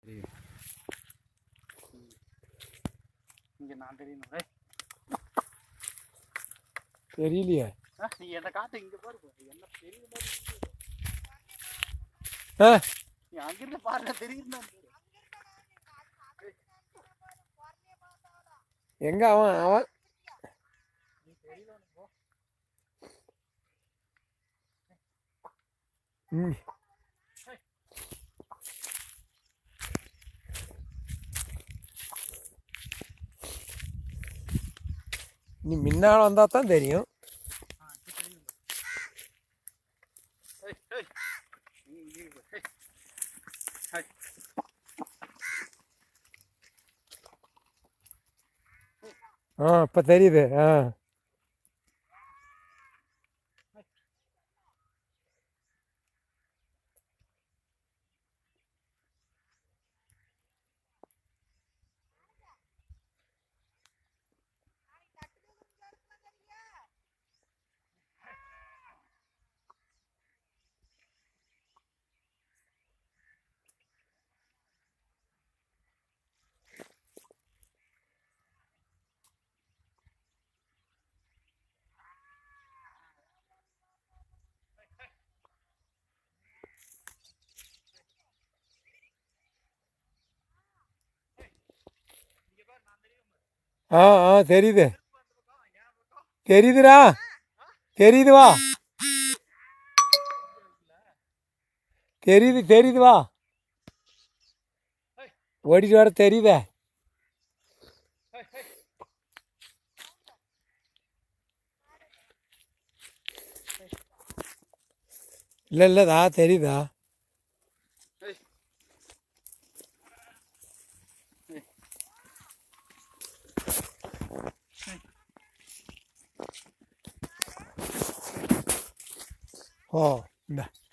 இங்க நான் தெரியணும் டேய். தெரியலையே ஆ, நீ என்ன காட்டு இங்க பாரு பாரு. என்ன தெரியுது பாரு இங்க. ஆ நீ அங்கிருந்து பாருங்க தெரியுதுன்னு எங்க அவன் அவன் ம் நீ முன்னால் வந்தால் தான் தெரியும் ஏய், ஏய். நீ இங்க இரு பாரு. ஏய். ஏய். ஆ இப்போ தெரியுது ஆ ஆ ஆ தெரியுது தெரியுதுடா தெரியுது வா தெரியுது தெரியுது வா ஓடிட்டு வர தெரியுதே இல்லை இல்லைதா தெரியுதா ஏய். ஓ இந்த